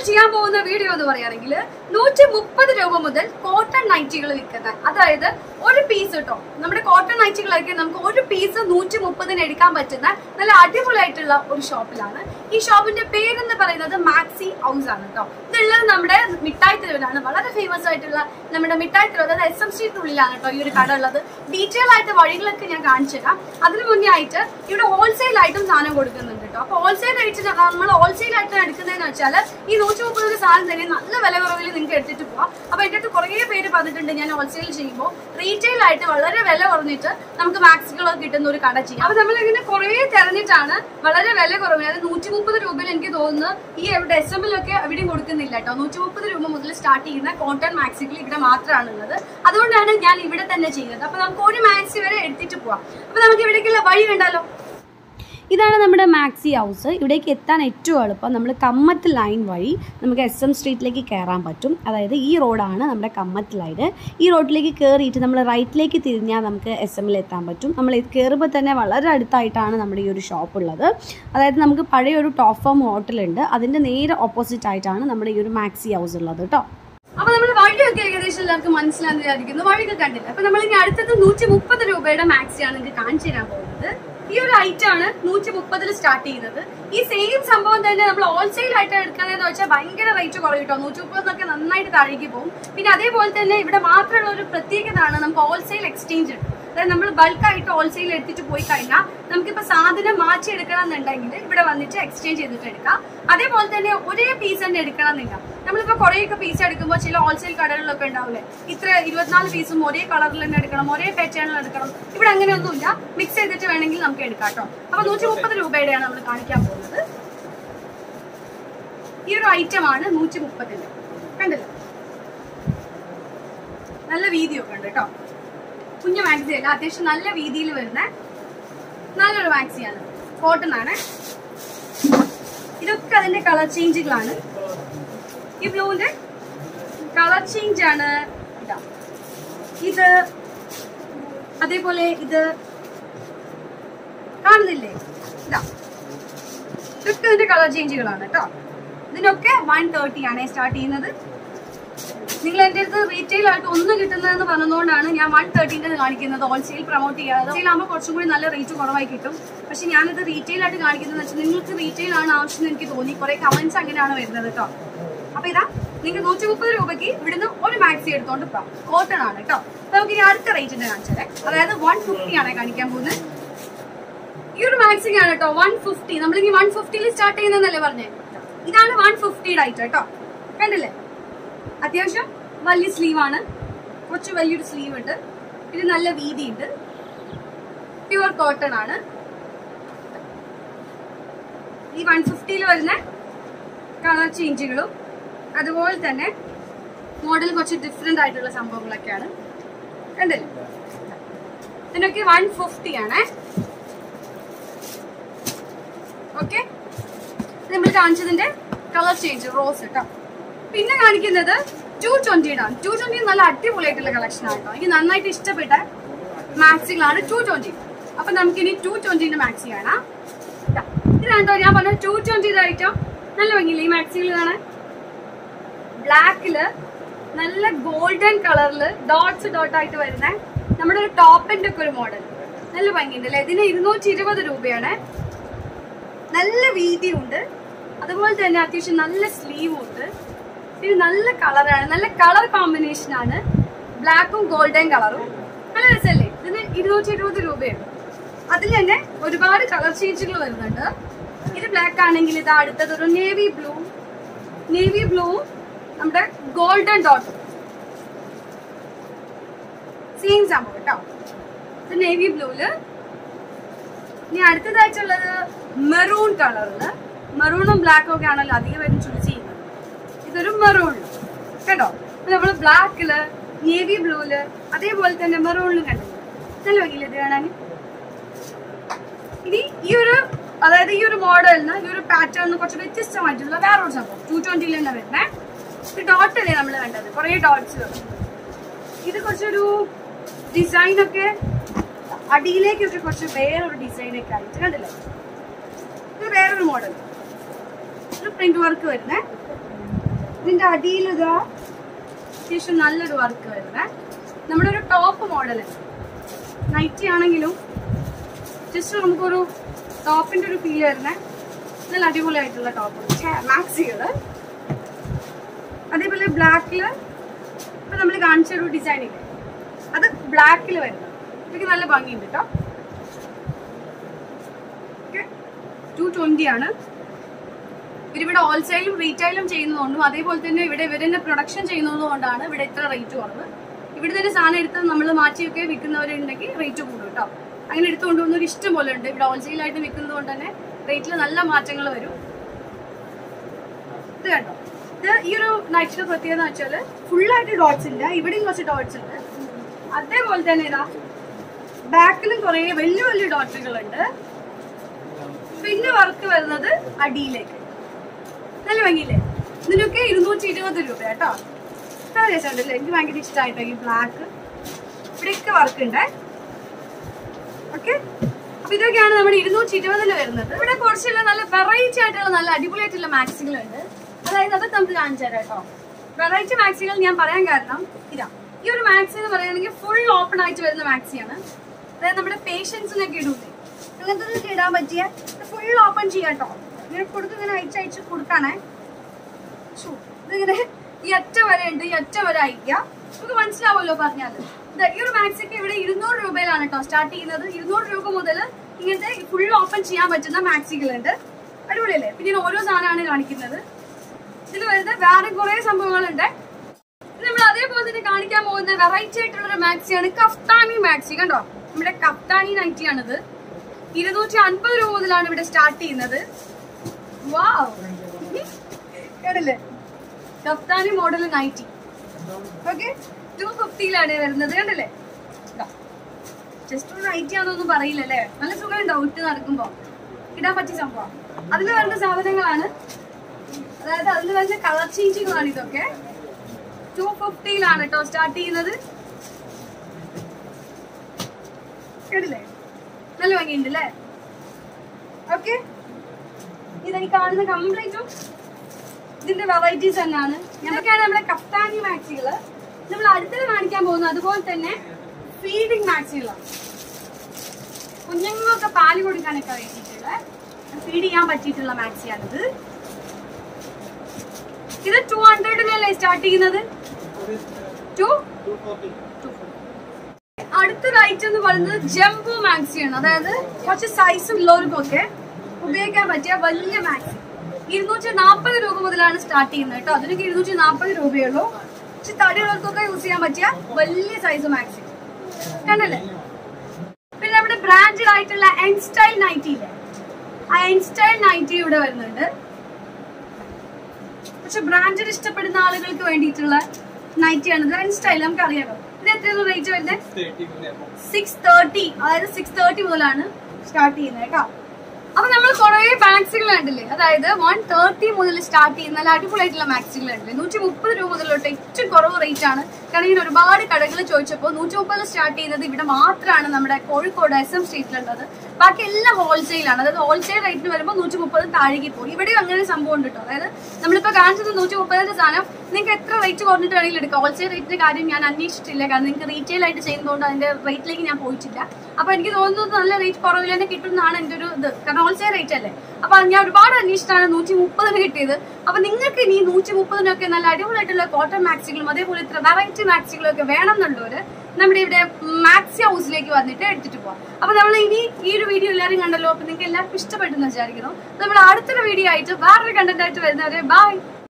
ചെയ്യാൻ പോകുന്ന വീഡിയോ എന്ന് പറയുകയാണെങ്കിൽ നൂറ്റി മുപ്പത് രൂപ മുതൽ കോട്ടൺ നൈറ്റികൾ വിൽക്കുന്ന അതായത് ഒരു പീസ് കേട്ടോ നമ്മുടെ കോട്ടൺ നൈറ്റികളൊക്കെ നമുക്ക് ഒരു പീസ് നൂറ്റി മുപ്പതിന് എടുക്കാൻ പറ്റുന്ന നല്ല അടിപൊളിയായിട്ടുള്ള ഒരു ഷോപ്പിലാണ് ഈ ഷോപ്പിന്റെ പേരെന്ന് പറയുന്നത് മാക്സി ഹൗസ് ആണ് കേട്ടോ ഇതുള്ളത് നമ്മുടെ മിഠായി തെരുവിലാണ് വളരെ ഫേമസ് ആയിട്ടുള്ള നമ്മുടെ മിഠായി തെരുവ് അതായത് എസ് എം സ്ട്രീറ്റിനുള്ളിലാണ് കേട്ടോ ഈ ഒരു കട ഉള്ളത് ഡീറ്റെയിൽ ആയിട്ട് വഴികളൊക്കെ ഞാൻ കാണിച്ചു തരാം അതിനു മുന്നേ ആയിട്ട് ഇവിടെ ഹോൾസെയിൽ ആയിട്ടും സാധനം കൊടുക്കുന്നുണ്ട് കേട്ടോ അപ്പൊ ഹോൾസെയിൽ റേറ്റിന് നമ്മൾ ഹോൾസെയിൽ ആയിട്ട് എടുക്കുന്നതെന്ന് വെച്ചാൽ ഈ നൂറ്റി മുപ്പത് രൂപ സാധനം തന്നെ നല്ല വില കുറവിൽ നിങ്ങൾക്ക് എടുത്തിട്ട് പോവാം അപ്പൊ എന്റെ അടുത്ത് കുറേ പേര് പറഞ്ഞിട്ടുണ്ട് ഞാൻ ഹോൾസെയിൽ ചെയ്യുമ്പോൾ റീറ്റെയിൽ ആയിട്ട് വളരെ വില കുറഞ്ഞിട്ട് നമുക്ക് മാക്സികളൊക്കെ കിട്ടുന്ന ഒരു കട ചെയ്യാം അപ്പൊ നമ്മൾ ഇങ്ങനെ കുറേ തെരഞ്ഞിട്ടാണ് വളരെ വില കുറവിന് അതായത് നൂറ്റി മുപ്പത് രൂപയിൽ എനിക്ക് തോന്നുന്നു ഈ ഇവിടെ എസ് എമ്മിലൊക്കെ എവിടെയും കൊടുക്കുന്നില്ല കേട്ടോ നൂറ്റി മുപ്പത് രൂപ മുതൽ സ്റ്റാർട്ട് ചെയ്യുന്ന കോട്ടൺ മാക്സികൾ ഇവിടെ മാത്രമാണ് ഉള്ളത് അതുകൊണ്ടാണ് ഞാൻ ഇവിടെ തന്നെ ചെയ്യുന്നത് അപ്പൊ നമുക്ക് ഒരു മാക്സി വരെ എടുത്തിട്ട് പോവാം അപ്പൊ നമുക്ക് ഇവിടേക്കുള്ള വഴി കണ്ടാലോ ഇതാണ് നമ്മുടെ മാക്സി ഹൗസ് ഇവിടേക്ക് എത്താൻ ഏറ്റവും എളുപ്പം നമ്മൾ കമ്മത്ത് ലൈൻ വഴി നമുക്ക് എസ് എം സ്ട്രീറ്റിലേക്ക് കയറാൻ പറ്റും അതായത് ഈ റോഡാണ് നമ്മുടെ കമ്മത്ത് ലൈൻ ഈ റോഡിലേക്ക് കയറിയിട്ട് നമ്മൾ റൈറ്റിലേക്ക് തിരിഞ്ഞാൽ നമുക്ക് എസ് എമ്മിൽ എത്താൻ പറ്റും നമ്മൾ കയറുമ്പോൾ തന്നെ വളരെ അടുത്തായിട്ടാണ് നമ്മുടെ ഈ ഒരു ഷോപ്പ് ഉള്ളത് അതായത് നമുക്ക് പഴയ ഒരു ടോപ്പ് ഫോം ഹോട്ടലുണ്ട് അതിൻ്റെ നേരെ ഓപ്പോസിറ്റ് ആയിട്ടാണ് നമ്മുടെ ഈ ഒരു മാക്സി ഹൗസ് ഉള്ളത് കേട്ടോ അപ്പൊ നമ്മൾ വഴിയൊക്കെ ഏകദേശം എല്ലാവർക്കും മനസ്സിലാന്ന് വിചാരിക്കുന്നു വഴിയൊക്കെ കണ്ടില്ല അപ്പൊ നമ്മൾ ഇനി അടുത്തത് നൂറ്റി മുപ്പത് രൂപയുടെ മാക്സിയാണ് നിങ്ങൾക്ക് കാണിച്ചു തരാൻ പോകുന്നത് ഈ ഒരു ഐറ്റം ആണ് നൂറ്റി മുപ്പതിൽ സ്റ്റാർട്ട് ചെയ്യുന്നത് ഈ സെയിം സംഭവം തന്നെ നമ്മൾ ഹോൾസെയിൽ ആയിട്ട് എടുക്കുന്നതെന്ന് വെച്ചാൽ ഭയങ്കര റേറ്റ് കുറയും കേട്ടോ നൂറ്റി മുപ്പതെന്നൊക്കെ നന്നായിട്ട് താഴേക്ക് പോകും പിന്നെ അതേപോലെ തന്നെ ഇവിടെ മാത്രമുള്ള ഒരു പ്രത്യേകതയാണ് നമുക്ക് ഹോൾസെയിൽ എക്സ്ചേഞ്ച് ഉണ്ട് അതായത് നമ്മൾ ബൾക്കായിട്ട് ഹോൾസെയിൽ എടുത്തിട്ട് പോയി കഴിഞ്ഞാൽ നമുക്കിപ്പോ സാധനം മാറ്റി എടുക്കണം എന്നുണ്ടെങ്കിൽ ഇവിടെ വന്നിട്ട് എക്സ്ചേഞ്ച് ചെയ്തിട്ട് എടുക്കാം അതേപോലെ തന്നെ ഒരേ പീസ് തന്നെ എടുക്കണം എന്നില്ല നമ്മളിപ്പോ കുറേയൊക്കെ പീസ് എടുക്കുമ്പോൾ ചില ഹോൾസെയിൽ കടകളിലൊക്കെ ഉണ്ടാവില്ലേ ഇത്ര ഇരുപത്തിനാല് പീസും ഒരേ കളറിൽ തന്നെ എടുക്കണം ഒരേ പാറ്റേണിൽ എടുക്കണം ഇവിടെ അങ്ങനെയൊന്നുമില്ല മിക്സ് ചെയ്തിട്ട് വേണമെങ്കിൽ നമുക്ക് എടുക്കാം കേട്ടോ അപ്പൊ നൂറ്റി മുപ്പത് രൂപയുടെയാണ് നമ്മൾ കാണിക്കാൻ പോകുന്നത് ഈ ഒരു ഐറ്റം ആണ് നൂറ്റി മുപ്പതിന് കണ്ടില്ലേ നല്ല വീതിയൊക്കെ ഉണ്ട് കേട്ടോ കുഞ്ഞു മാക്സി അല്ല അത്യാവശ്യം നല്ല വീതിയിൽ വരുന്ന നല്ലൊരു മാക്സിയാണ് കോട്ടൺ ആണ് ഇതൊക്കെ അതിന്റെ കളർ ചേഞ്ചുകളാണ് ഈ ബ്ലൂവിന്റെ കളർ ചേഞ്ച് ആണ് ഇതാ ഇത് അതേപോലെ ഇത് കാണുന്നില്ലേ ഇതാ ഇതൊക്കെ ഇതിന്റെ കളർ ചേഞ്ചുകളാണ് കേട്ടോ ഇതിനൊക്കെ വൺ തേർട്ടി ആണ് സ്റ്റാർട്ട് ചെയ്യുന്നത് നിങ്ങൾ എന്റെ അടുത്ത് റീറ്റെയിൽ ആയിട്ട് ഒന്ന് കിട്ടുന്നതെന്ന് പറഞ്ഞതുകൊണ്ടാണ് ഞാൻ വൺ തേർട്ടീൻ്റെ കാണിക്കുന്നത് ഹോൾസെയിൽ പ്രൊമോട്ട് ചെയ്യാതെ ഹോൾസെയിൽ ആകുമ്പോൾ കുറച്ചും കൂടി നല്ല റേറ്റ് കുറവായി കിട്ടും പക്ഷെ ഞാനിത് റീറ്റെയിൽ ആയിട്ട് കാണിക്കുന്നത് വെച്ചാൽ നിങ്ങൾക്ക് റീറ്റെയിൽ ആണ് ആവശ്യം എന്ന് എനിക്ക് തോന്നി കുറെ കമന്റ്സ് അങ്ങനെയാണ് വരുന്നത് കേട്ടോ അപ്പൊ ഇതാ നിങ്ങൾക്ക് നൂറ്റി മുപ്പത് രൂപയ്ക്ക് ഇവിടുന്ന് ഒരു മാക്സി എടുത്തോണ്ട് പോകാം കോട്ടൺ ആണ് കേട്ടോ അപ്പൊ നമുക്ക് ഇനി അടുത്ത റേറ്റിന്റെ കാണിച്ചത് അതായത് വൺ ഫിഫ്റ്റി ആണ് കാണിക്കാൻ പോകുന്നത് ഈ ഒരു മാക്സിംഗ് ആണ് കേട്ടോ വൺ ഫിഫ്റ്റി നമ്മളിനി വൺ ഫിഫ്റ്റിയിൽ സ്റ്റാർട്ട് ചെയ്യുന്നതല്ലേ പറഞ്ഞേ ഇതാണ് വൺ ഫിഫ്റ്റിയുടെ ഐറ്റം കേട്ടോ കണ്ടില്ലേ അത്യാവശ്യം വലിയ സ്ലീവ് ആണ് കുറച്ച് വലിയൊരു സ്ലീവ് ഉണ്ട് ഇത് നല്ല വീതി ഉണ്ട് പ്യുവർ കോട്ടൺ ആണ് ഈ വൺ ഫിഫ്റ്റിയിൽ വരുന്ന കളർ ചേഞ്ചുകളും അതുപോലെ തന്നെ മോഡൽ കുറച്ച് ഡിഫറെന്റ് ആയിട്ടുള്ള സംഭവങ്ങളൊക്കെയാണ് കണ്ടില്ലേ ഇതിനൊക്കെ വൺ ഫിഫ്റ്റി ആണ് ഓക്കെ നമ്മൾ കാണിച്ചതിന്റെ കളർ ചേഞ്ച് റോസ് കേട്ടോ പിന്നെ കാണിക്കുന്നത് ടു ട്വന്റിയുടെ ആണ് ടു ട്വന്റി നല്ല അടിപൊളിയായിട്ടുള്ള കളക്ഷൻ ആണ് കേട്ടോ എനിക്ക് നന്നായിട്ട് ഇഷ്ടപ്പെട്ട മാക്സികളാണ് ടു ട്വന്റി അപ്പൊ നമുക്കിനി ടു ട്വന്റിന്റെ മാക്സി കാണാം ഇതാ. ഇതാണ് കേട്ടോ ഞാൻ പറഞ്ഞ ടു ട്വന്റിയുടെ ഐറ്റം നല്ല ഭംഗിയില്ല ഈ മാക്സികൾ കാണാൻ ബ്ലാക്കില് നല്ല ഗോൾഡൻ കളറിൽ ഡോട്ട്സ് ഡോട്ട് ആയിട്ട് വരുന്ന നമ്മുടെ ഒരു ടോപ്പിന്റെ ഒക്കെ ഒരു മോഡൽ നല്ല ഭംഗിയുണ്ട് അല്ലെ ഇതിന് ഇരുന്നൂറ്റി ഇരുപത് രൂപയാണ് നല്ല വീതിയുണ്ട് അതുപോലെ തന്നെ അത്യാവശ്യം നല്ല സ്ലീവും ഉണ്ട് ഇത് നല്ല കളറാണ് നല്ല കളർ കോമ്പിനേഷൻ ആണ് ബ്ലാക്കും ഗോൾഡൻ കളറും നല്ല രസമല്ലേ ഇതിന് ഇരുന്നൂറ്റി ഇരുപത് രൂപയുണ്ട് അതിൽ തന്നെ ഒരുപാട് കളർ ചേഞ്ചുകൾ വരുന്നുണ്ട് ഇത് ബ്ലാക്ക് ആണെങ്കിൽ ഇത് അടുത്തത് ഒരു നേവി ബ്ലൂ നേവി ബ്ലൂവും നമ്മുടെ ഗോൾഡൻ ഡോട്ടും സെയിം സംഭവം കേട്ടോ ഇത് നേവി ബ്ലൂല് ഇനി അടുത്തതായിട്ടുള്ളത് മെറൂൺ കളറില് മെറൂണും ബ്ലാക്കും ഒക്കെ ആണല്ലോ അധികം പേരും ചൂസ് ചെയ്യുന്നത് ഇതൊരു മെറൂൺ കേട്ടോ നമ്മൾ ബ്ലാക്കില് നേവി ബ്ലൂല് അതേപോലെ തന്നെ മെറൂണിലും കണ്ടു നല്ല ഭംഗിയില്ല ഇത് കാണാൻ ഇനി ഈ ഒരു അതായത് ഈ ഒരു മോഡലിന് ഈ ഒരു പാറ്റേണിന് കുറച്ച് വ്യത്യസ്തമായിട്ടുള്ള വേറൊരു സംഭവം ടു ട്വന്റിയിൽ തന്നെ വരുന്നേ ഇത് ഡോട്ട് അല്ലേ നമ്മൾ കണ്ടത് കുറേ ഡോട്ട്സ് ഇത് കുറച്ചൊരു ഡിസൈൻ ഒക്കെ അടിയിലേക്കൊക്കെ കുറച്ച് വേറൊരു ഡിസൈൻ ഒക്കെ ആയിട്ട് കണ്ടില്ലേ ഇത് വേറൊരു മോഡൽ ഇത് പ്രിന്റ് വർക്ക് വരുന്നേ ഇതിന്റെ അടിയിൽ ഇതാ അത്യാവശ്യം നല്ലൊരു വർക്ക് വരുന്നത് നമ്മുടെ ഒരു ടോപ്പ് മോഡല് നൈറ്റി ആണെങ്കിലും ജസ്റ്റ് നമുക്കൊരു ടോപ്പിന്റെ ഒരു ഫീൽ വരുന്നത് നല്ല അടിപൊളിയായിട്ടുള്ള ടോപ്പ് മാക്സികള് അതേപോലെ ബ്ലാക്കില് ഇപ്പൊ നമ്മൾ കാണിച്ച ഒരു ഡിസൈൻ ഇല്ലേ അത് ബ്ലാക്കിൽ വരുന്നത് ഇതൊക്കെ നല്ല ഭംഗിയുണ്ട് കേട്ടോ ടു ട്വന്റി ആണ് ഇവരിവിടെ ഹോൾസെയിലും റീറ്റെയിലും ചെയ്യുന്നതുകൊണ്ടും അതേപോലെ തന്നെ ഇവിടെ ഇവർ തന്നെ പ്രൊഡക്ഷൻ ചെയ്യുന്നത് കൊണ്ടാണ് ഇവിടെ ഇത്ര റേറ്റ് കുറവ് ഇവിടെ തന്നെ സാധനം എടുത്ത് നമ്മൾ മാറ്റിയൊക്കെ വിൽക്കുന്നവരുണ്ടെങ്കിൽ റേറ്റ് കൂടും കേട്ടോ അങ്ങനെ എടുത്തു കൊണ്ടുപോകുന്നവർ ഇഷ്ടം പോലെ ഉണ്ട് ഇവിടെ ഹോൾസെയിലായിട്ട് വിൽക്കുന്നത് കൊണ്ട് തന്നെ റേറ്റിൽ നല്ല മാറ്റങ്ങൾ വരും ഇത് കണ്ടോ ഇത് ഈ ഒരു നൈറ്റിന്റെ പ്രത്യേകത എന്ന് വെച്ചാൽ ഫുള്ളായിട്ട് ഡോട്ട്സ് ഇല്ല ഇവിടെയും കുറച്ച് ഡോട്ട്സ് ഉണ്ട് അതേപോലെ തന്നെ ഇതാ ബാക്കിലും കുറെ വലിയ വലിയ ഡോട്ടുകൾ ഉണ്ട് പിന്നെ വർക്ക് വരുന്നത് അടിയിലേക്ക് നല്ല ഭംഗിയില്ലേ ഇതിനൊക്കെ ഇരുന്നൂറ്റി ഇരുപത് രൂപ കേട്ടോ നല്ല രസമുണ്ടല്ലേ എനിക്ക് ഭയങ്കര ഇഷ്ടമായിട്ടോ ഈ ബ്ലാക്ക് ഇവിടെയൊക്കെ വർക്ക് ഉണ്ട് ഓക്കെ അപ്പൊ ഇതൊക്കെയാണ് നമ്മുടെ ഇരുന്നൂറ്റി ഇരുപതില് വരുന്നത് ഇവിടെ കുറച്ചുള്ള നല്ല വെറൈറ്റി ആയിട്ടുള്ള നല്ല അടിപൊളിയായിട്ടുള്ള മാക്സികളുണ്ട് അതായത് അതൊക്കെ നമുക്ക് കാണിച്ചു തരാം കേട്ടോ വെറൈറ്റി മാക്സികൾ ഞാൻ പറയാൻ കാരണം ഇതാ ഈ ഒരു മാക്സി എന്ന് പറയുകയാണെങ്കിൽ ഫുൾ ഓപ്പൺ ആയിട്ട് വരുന്ന മാക്സിയാണ് അതായത് നമ്മുടെ പേഷ്യൻസിനൊക്കെ ഇടൂലേ അങ്ങനത്തെ ഇടാൻ പറ്റിയ ഫുൾ ഓപ്പൺ ചെയ്യാം കേട്ടോ ഇങ്ങനെ കൊടുത്ത് ഇങ്ങനെ അയച്ച് അയച്ച് കൊടുക്കാണേ ശ്ശോ, ഇതിങ്ങനെ ഈ അറ്റ വരെ ഉണ്ട് ഈ അറ്റ വരെ അയക്കുക നമുക്ക് മനസ്സിലാവുമല്ലോ പറഞ്ഞാൽ ദാ ഈ ഒരു മാക്സിക്ക് ഇവിടെ ഇരുന്നൂറ് രൂപയിലാണ് കേട്ടോ സ്റ്റാർട്ട് ചെയ്യുന്നത് ഇരുന്നൂറ് രൂപ മുതൽ ഇങ്ങനത്തെ ഫുൾ ഓപ്പൺ ചെയ്യാൻ പറ്റുന്ന മാക്സികളുണ്ട് അടിപൊളിയല്ലേ പിന്നെ ഇത് ഓരോ സാധനമാണ് കാണിക്കുന്നത് ഇതിൽ വരുന്ന വേറെ കുറെ സംഭവങ്ങളുണ്ട് ഇത് നമ്മൾ അതേപോലെ തന്നെ കാണിക്കാൻ പോകുന്ന വെറൈറ്റി ആയിട്ടുള്ള ഒരു മാക്സിയാണ് കഫ്താനി മാക്സി കണ്ടോ നമ്മുടെ കഫ്താനി നൈറ്റി ആണിത് ഇരുന്നൂറ്റി അൻപത് രൂപ മുതലാണ് ഇവിടെ സ്റ്റാർട്ട് ചെയ്യുന്നത് വാവ് കേടല്ലേ കഫ്താനി മോഡൽ നൈറ്റി ഓക്കെ ടു ഫിഫ്റ്റിയിലാണ് വരുന്നത് കണ്ടല്ലേ ജസ്റ്റ് ഒരു നൈറ്റി ആണെന്നൊന്നും പറയില്ലല്ലേ നല്ല സുഖം ഉണ്ടാവും ഇട്ട് നടക്കുമ്പോ ഇടാൻ പറ്റിയ സംഭവം അതിൽ വരുന്ന സാധനങ്ങളാണ് അതായത് അതിൽ വരുന്ന കളർ ചേഞ്ചിങ്ങാണ് ഇതൊക്കെ ടു ഫിഫ്റ്റിയിലാണ് കേട്ടോ സ്റ്റാർട്ട് ചെയ്യുന്നത് കേട്ടില്ലേ നല്ല ഭംഗിയുണ്ട് അല്ലേ ഓക്കെ ഇതായി കാണുന്ന കംപ്ലീറ്റും ഇതിന്റെ വെറൈറ്റീസ് തന്നെയാണ് ഞങ്ങൾക്കാണ് നമ്മുടെ കഫ്താനി മാക്സികള് നമ്മൾ അടുത്തത് കാണിക്കാൻ പോകുന്നത് അതുപോലെ തന്നെ ഫീഡിങ് മാക്സികളാണ് കുഞ്ഞുങ്ങൾക്ക് പാല് കൊടുക്കാനൊക്കെ വേണ്ടിയിട്ടുള്ള ഫീഡ് ചെയ്യാൻ പറ്റിയിട്ടുള്ള മാക്സിയാണിത് ഇത് ടു ഹൺഡ്രഡിലല്ലേ സ്റ്റാർട്ട് ചെയ്യുന്നത് ടു അടുത്തൊരു ഐറ്റം എന്ന് പറയുന്നത് ജംബോ മാക്സിയാണ് അതായത് കുറച്ച് സൈസ് ഉള്ളവർക്കൊക്കെ ഉപയോഗിക്കാൻ പറ്റിയ വലിയ മാക്സി ഇരുന്നൂറ്റി നാൽപ്പത് രൂപ മുതലാണ് സ്റ്റാർട്ട് ചെയ്യുന്നത് കേട്ടോ അതിനൊക്കെ ഇരുന്നൂറ്റി നാൽപ്പത് രൂപയുള്ളൂ പക്ഷെ തടിയുള്ളവർക്കൊക്കെ യൂസ് ചെയ്യാൻ പറ്റിയ വലിയ സൈസ് മാക്സി കണ്ടല്ലേ പിന്നെ നമ്മുടെ ബ്രാൻഡഡ് ആയിട്ടുള്ള എൻ സ്റ്റൈൽ നൈറ്റി ഇല്ലേ ആ എൻ സ്റ്റൈൽ നൈറ്റി ഇവിടെ വരുന്നുണ്ട് പക്ഷെ ബ്രാൻഡഡ് ഇഷ്ടപ്പെടുന്ന ആളുകൾക്ക് വേണ്ടിയിട്ടുള്ള നൈറ്റിയാണ് ഇത് എൻ സ്റ്റൈൽ നമുക്ക് അറിയാമോ ഇത് എത്രയാണ് റേറ്റ് വരുന്നത് സിക്സ് തേർട്ടി അതായത് സിക്സ് തേർട്ടി മുതലാണ് സ്റ്റാർട്ട് ചെയ്യുന്നത് കേട്ടോ അപ്പൊ നമ്മൾ കുറെ മാക്സികൾ കണ്ടില്ലേ അതായത് വൺ തേർട്ടി മുതൽ സ്റ്റാർട്ട് ചെയ്യുന്ന നല്ല അടിപൊളിയായിട്ടുള്ള മാക്സികൾ കണ്ടില്ലേ നൂറ്റി മുപ്പത് രൂപ മുതലോട്ട് ഏറ്റവും കുറവ് റേറ്റ് ആണ് കാരണം ഇങ്ങനെ ഒരുപാട് കടകൾ ചോദിച്ചപ്പോൾ നൂറ്റി മുപ്പത് സ്റ്റാർട്ട് ചെയ്യുന്നത് ഇവിടെ മാത്രമാണ് നമ്മുടെ കോഴിക്കോട് എസ് എം സ്ട്രീറ്റിലുള്ളത് ബാക്കി എല്ലാം ഹോൾസെയിൽ ആണ് അതായത് ഹോൾസെയിൽ റേറ്റിന് വരുമ്പോൾ നൂറ്റി മുപ്പത് താഴേക്ക് പോകും ഇവിടെയും അങ്ങനെ ഒരു സംഭവം ഉണ്ട് കേട്ടോ അതായത് നമ്മളിപ്പോ കാണിച്ചത് നൂറ്റി മുപ്പതിന്റെ സാധനം നിങ്ങൾക്ക് എത്ര റേറ്റ് കുറഞ്ഞിട്ട് വേണമെങ്കിലും എടുക്കാം ഹോൾസെയിൽ റേറ്റിന്റെ കാര്യം ഞാൻ അന്വേഷിച്ചിട്ടില്ല കാരണം നിങ്ങൾക്ക് റീറ്റെയിൽ ആയിട്ട് ചെയ്യുന്നതുകൊണ്ട് അതിന്റെ റേറ്റിലേക്ക് ഞാൻ പോയിട്ടില്ല അപ്പൊ എനിക്ക് തോന്നുന്നത് നല്ല റേറ്റ് കുറവിൽ തന്നെ കിട്ടുന്നതാണ് എന്റെ ഒരു ഇത് കാരണം ഹോൾസെയിൽ റേറ്റ് അല്ലേ അപ്പൊ ഞാൻ ഒരുപാട് അന്വേഷിച്ചിട്ടാണ് നൂറ്റി മുപ്പതിന് കിട്ടിയത് അപ്പൊ നിങ്ങൾക്ക് ഇനി നൂറ്റി മുപ്പതിനൊക്കെ നല്ല അടിപൊളിയായിട്ടുള്ള കോട്ടൺ മാക്സികളും അതേപോലെ ഇത്ര വെറൈറ്റി മാക്സികളും ഒക്കെ വേണം എന്നുള്ളവര് നമ്മുടെ ഇവിടെ മാക്സി ഹൗസിലേക്ക് വന്നിട്ട് എടുത്തിട്ട് പോവാം അപ്പൊ നമ്മൾ ഇനി ഈ ഒരു വീഡിയോ എല്ലാവരും കണ്ടല്ലോ അപ്പൊ നിങ്ങൾക്ക് എല്ലാവർക്കും ഇഷ്ടപ്പെട്ടെന്ന് വിചാരിക്കുന്നു നമ്മൾ അടുത്തൊരു വീഡിയോ ആയിട്ട് വേറൊരു കണ്ടന്റ് ആയിട്ട് വരുന്നവരെ ബൈ